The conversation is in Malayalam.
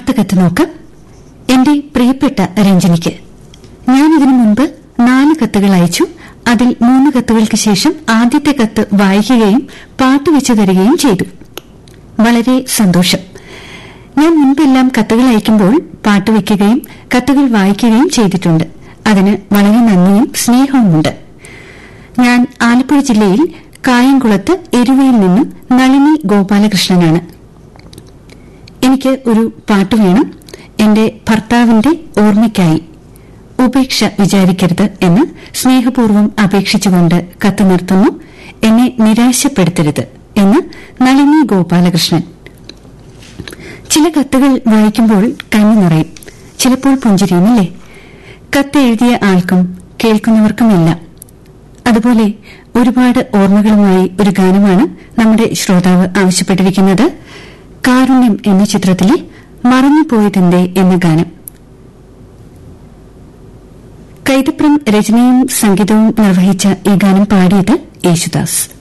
അടുത്ത കത്ത് നോക്കാം എന്റെ പ്രിയപ്പെട്ട രഞ്ജനിക്ക് ഞാൻ ഇതിനു മുൻപ് നാല് കത്തുകൾ അയച്ചു അതിൽ മൂന്ന് കത്തുകൾക്ക് ശേഷം ആദ്യത്തെ കത്ത് വായിക്കുകയും പാട്ട് വെച്ചു തരികയും ചെയ്തു വളരെ സന്തോഷം ഞാൻ മുൻപെല്ലാം കത്തുകൾ അയക്കുമ്പോൾ പാട്ട് വയ്ക്കുകയും കത്തുകൾ വായിക്കുകയും ചെയ്തിട്ടുണ്ട് അതിന് വളരെ നന്ദിയും സ്നേഹവുമുണ്ട് ഞാൻ ആലപ്പുഴ ജില്ലയിൽ കായംകുളത്ത് എരുവയിൽ നിന്നും നളിനി ഗോപാലകൃഷ്ണനാണ് എനിക്ക് ഒരു പാട്ട് വേണം എന്റെ ഭർത്താവിന്റെ ഓർമ്മയ്ക്കായി ഉപേക്ഷ വിചാരിക്കരുത് എന്ന് സ്നേഹപൂർവ്വം അപേക്ഷിച്ചുകൊണ്ട് കത്ത് നിർത്തുന്നു എന്നെ നിരാശപ്പെടുത്തരുത് എന്ന് നളിനി ഗോപാലകൃഷ്ണൻ ചില കത്തുകൾ വായിക്കുമ്പോൾ കണ്ണു നിറയും ചിലപ്പോൾ പുഞ്ചിരിയുമല്ലേ കത്ത് എഴുതിയ ആൾക്കും കേൾക്കുന്നവർക്കുമെല്ലാം അതുപോലെ ഒരുപാട് ഓർമ്മകളുമായി ഒരു ഗാനമാണ് നമ്മുടെ ശ്രോതാവ് ആവശ്യപ്പെട്ടിരിക്കുന്നത് കാരുണ്യം എന്ന ചിത്രത്തിലെ മറന്നുപോയതെന്തേ എന്ന ഗാനം കൈതപ്രം രചനയും സംഗീതവും നിർവഹിച്ച ഈ ഗാനം പാടിയത് യേശുദാസ്